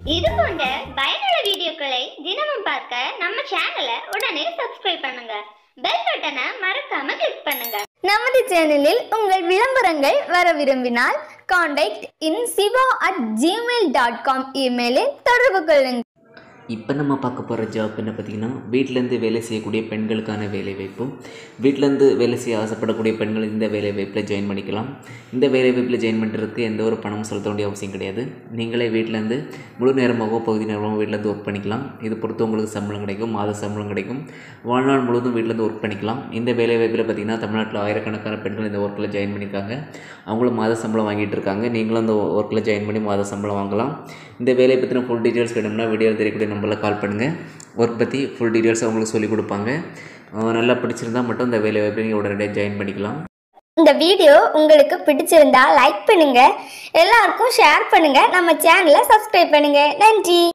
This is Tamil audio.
இது போன்ற பயனுள்ள வீடியோக்களை தினமும் பார்க்க நம்ம சேனலை உடனே சப்ஸ்கிரைப் பண்ணுங்க பெல் பட்டனை மறக்காம கிளிக் பண்ணுங்க நமது சேனலில் உங்கள் விளம்பரங்கள் வர விரும்பினால் contact in Shiva at Gmail dot com இமெயிலில் தொடர்பு கொள்ளுங்கள் இப்போ நம்ம பார்க்க போகிற ஜாப் என்ன பார்த்திங்கன்னா வீட்டிலேருந்து வேலை செய்யக்கூடிய பெண்களுக்கான வேலை வாய்ப்பு வீட்டிலேருந்து வேலை செய்ய ஆசைப்படக்கூடிய பெண்கள் இந்த வேலை வாய்ப்பில் ஜாயின் பண்ணிக்கலாம் இந்த வேலை வாய்ப்பில் ஜாயின் பண்ணுறதுக்கு எந்த ஒரு பணமும் செலுத்த வேண்டிய அவசியம் கிடையாது நீங்களே வீட்டிலேருந்து முழு நேரமாகவோ பகுதி நேரமாகவோ வீட்டிலேருந்து ஒர்க் பண்ணிக்கலாம் இது பொறுத்து உங்களுக்கு சம்பளம் கிடைக்கும் மாத சம்பளம் கிடைக்கும் வாழ்நாள் முழுவதும் வீட்டிலேருந்து ஒர்க் பண்ணிக்கலாம் இந்த வேலை வாய்ப்பில் பார்த்திங்கன்னா தமிழ்நாட்டில் ஆயிரக்கணக்கான பெண்கள் இந்த ஒர்க்கில் ஜாயின் பண்ணியிருக்காங்க அவங்களும் மாத சம்பளம் வாங்கிட்டு இருக்காங்க நீங்களும் அந்த ஒர்க்கில் ஜாயின் பண்ணி மாத சம்பளம் வாங்கலாம் இந்த வேலையை பற்றின ஃபுல் டீட்டெயில்ஸ் வேணும்னா வீடியோ தெரியக்கூடிய நம்பரில் கால் பண்ணுங்கள் ஒர்க் பற்றி ஃபுல் டீட்டெயில்ஸ் அவங்களுக்கு சொல்லிக் கொடுப்பாங்க அஹ் நல்லா பிடிச்சிருந்தா மட்டும் இந்த வேலை வாய்ப்பை நீங்கள் உடனடியாக ஜாயின் பண்ணிக்கலாம் இந்த வீடியோ உங்களுக்கு பிடிச்சிருந்தா லைக் பண்ணுங்க எல்லாருக்கும் ஷேர் பண்ணுங்க நம்ம சேனலை சப்ஸ்கிரைப் பண்ணுங்க நன்றி